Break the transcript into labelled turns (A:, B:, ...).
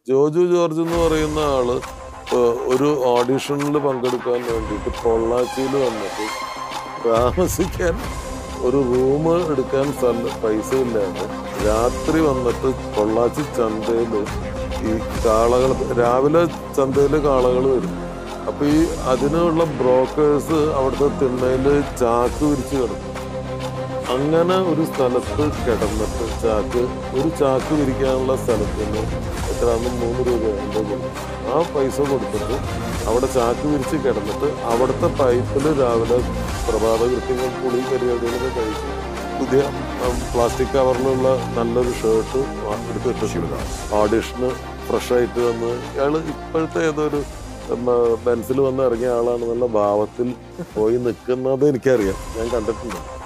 A: Joju George എന്ന് പറയുന്ന ആള് ഏഹ്, ഒരു ഓഡിഷനിൽ പങ്കെടുക്കാൻ വേണ്ടിയിട്ട് പൊള്ളാച്ചിയിൽ വന്നിട്ട് താമസിക്കാൻ ഒരു റൂം എടുക്കാൻ സ്ഥലം പൈസ ഇല്ലാതെ രാത്രി വന്നിട്ട് പൊള്ളാച്ചി ചന്തയിൽ ഈ കാളകൾ രാവിലെ ചന്തയിൽ കാളകൾ വരും അപ്പൊ ഈ അതിനുള്ള ബ്രോക്കേഴ്സ് അവിടുത്തെ തിണ്ണയില് ചാക്ക് വിരിച്ച് കിടക്കും അങ്ങനെ ഒരു സ്ഥലത്ത് കിടന്നിട്ട് ചാക്ക് ഒരു ചാക്ക് വിരിക്കാനുള്ള സ്ഥലത്തിന് എത്രയാണെന്ന് മൂന്ന് രൂപ എന്തോ കൊടുക്കും ആ പൈസ കൊടുത്തിട്ട് അവിടെ ചാക്ക് വിരിച്ച് കിടന്നിട്ട് അവിടുത്തെ പൈപ്പിൽ രാവിലെ പ്രഭാത കൃത്യങ്ങൾ കുളി പരിപാടികളൊക്കെ കഴിച്ച് പുതിയ പ്ലാസ്റ്റിക് കവറിലുള്ള നല്ലൊരു ഷർട്ട് എടുത്തിട്ട് ഓഡിഷന് ഫ്രഷ് ആയിട്ട് വന്ന് ഇയാള് ഇപ്പോഴത്തെ ഏതൊരു ബെൻസിൽ വന്ന് ഇറങ്ങിയ ആളാണ് നല്ല ഭാവത്തിൽ പോയി നിൽക്കുന്നത് എനിക്കറിയാം ഞാൻ കണ്ടിട്ടുണ്ട്